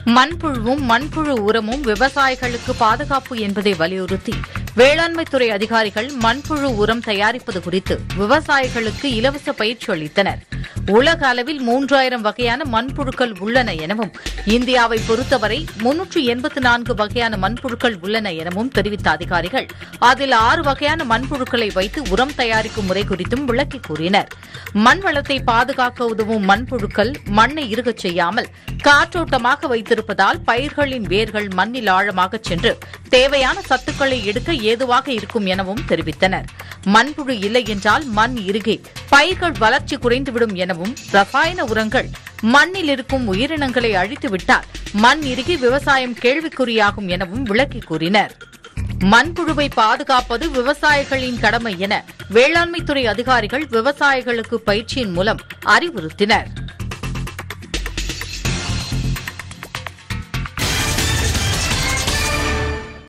மண்புழுவும் மண்புழு உரமும் விவசாயிகளுக்கு பாதுகாப்பு என்பதை வலியுறுத்தி வேளாண்மைத்துறை அதிகாரிகள் மண்புழு உரம் தயாரிப்பது குறித்து விவசாயிகளுக்கு இலவச பயிற்சி அளித்தனர் உலக அளவில் மூன்றாயிரம் வகையான மண்புழுக்கள் உள்ளன எனவும் இந்தியாவை பொறுத்தவரை முன்னூற்று எண்பத்து நான்கு வகையான மண்புழுக்கள் உள்ளன எனவும் தெரிவித்த அதிகாரிகள் அதில் ஆறு வகையான மண்புழுக்களை வைத்து உரம் தயாரிக்கும் முறை குறித்தும் விளக்கி கூறினர் மண் வளத்தை பாதுகாக்க உதவும் மண்புழுக்கள் மண்ணை இறுகச் செய்யாமல் காற்றோட்டமாக வைத்திருப்பதால் பயிர்களின் வேர்கள் மண்ணில் ஆழமாக சென்று தேவையான சத்துக்களை எடுக்க ஏதுவாக இருக்கும் எனவும் தெரிவித்தனர் மண்புழு இல்லை என்றால் மண் இறுகி பயிர்கள் வளர்ச்சி குறைந்துவிடும் எனவும் ரசாயன உரங்கள் மண்ணில் இருக்கும் உயிரினங்களை அழித்துவிட்டால் மண் இறுகி விவசாயம் கேள்விக்குறியாகும் எனவும் விளக்கி கூறினர் மண்புழுவை பாதுகாப்பது விவசாயிகளின் கடமை என வேளாண்மைத்துறை அதிகாரிகள் விவசாயிகளுக்கு பயிற்சியின் மூலம் அறிவுறுத்தினர்